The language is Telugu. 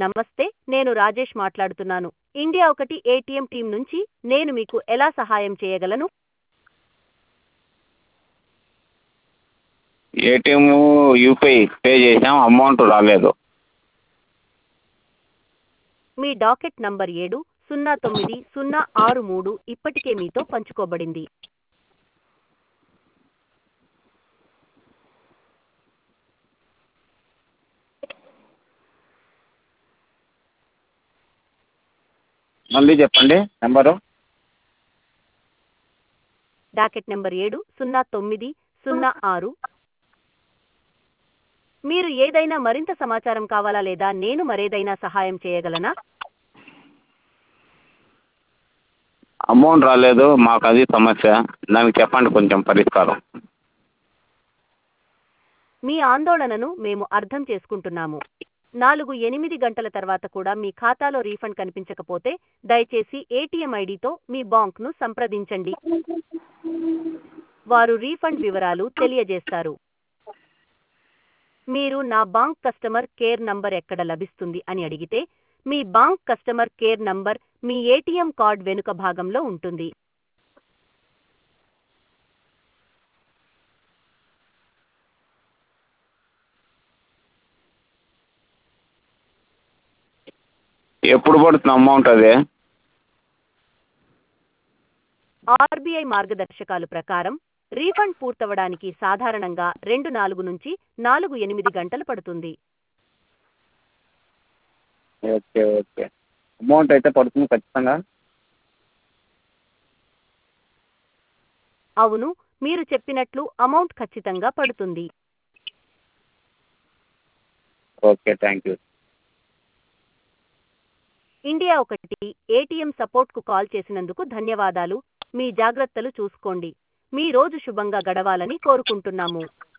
నమస్తే నేను రాజేష్ మాట్లాడుతున్నాను ఇండియా ఒకటి ఏటీఎం టీం నుంచి నేను మీకు ఎలా సహాయం చేయగలను ఏటీఎం యూపీఐ పే చేసాం అమౌంట్ రాలేదు మీ డాకెట్ నంబర్ ఏడు సున్నా తొమ్మిది సున్నా ఆరు మూడు ఇప్పటికే మీతో పంచుకోబడింది మళ్ళీ చెప్పండి నెంబరు డాకెట్ నెంబర్ ఏడు సున్నా తొమ్మిది సున్నా ఆరు మీరు ఏదైనా మరింత సమాచారం కావాలా లేదా నేను మరేదైనా సహాయం చేయగలనా అమౌంట్ రాలేదు మాకు అది సమస్య దానికి చెప్పండి కొంచెం పరిష్కారం మీ ఆందోళనను మేము అర్థం చేసుకుంటున్నాము నాలుగు ఎనిమిది గంటల తర్వాత కూడా మీ ఖాతాలో రీఫండ్ కనిపించకపోతే దయచేసి ఏటీఎం ఐడితో మీ బాంక్ను సంప్రదించండి వారు రీఫండ్ వివరాలు తెలియజేస్తారు మీరు నా బాంక్ కస్టమర్ కేర్ నంబర్ ఎక్కడ లభిస్తుంది అని అడిగితే మీ బాంక్ కస్టమర్ కేర్ నంబర్ మీ ఏటీఎం కార్డ్ వెనుక భాగంలో ఉంటుంది ఎప్పుడు పడుతుంది అమౌంట్ అది ఆర్బీఐ మార్గదర్శకాలు ప్రకారం రీఫండ్ పూర్తవడానికి సాధారణంగా రెండు నాలుగు నుంచి నాలుగు ఎనిమిది గంటలు పడుతుంది ఓకే ఓకే అమౌంట్ అయితే పడుతుంది ఖచ్చితంగా అవును మీరు చెప్పినట్లు అమౌంట్ ఖచ్చితంగా పడుతుంది ఓకే థ్యాంక్ యూ ఇండియా ఒకటి ఏటీఎం సపోర్ట్కు కాల్ చేసినందుకు ధన్యవాదాలు మీ జాగ్రత్తలు చూసుకోండి మీ రోజు శుభంగా గడవాలని కోరుకుంటున్నాము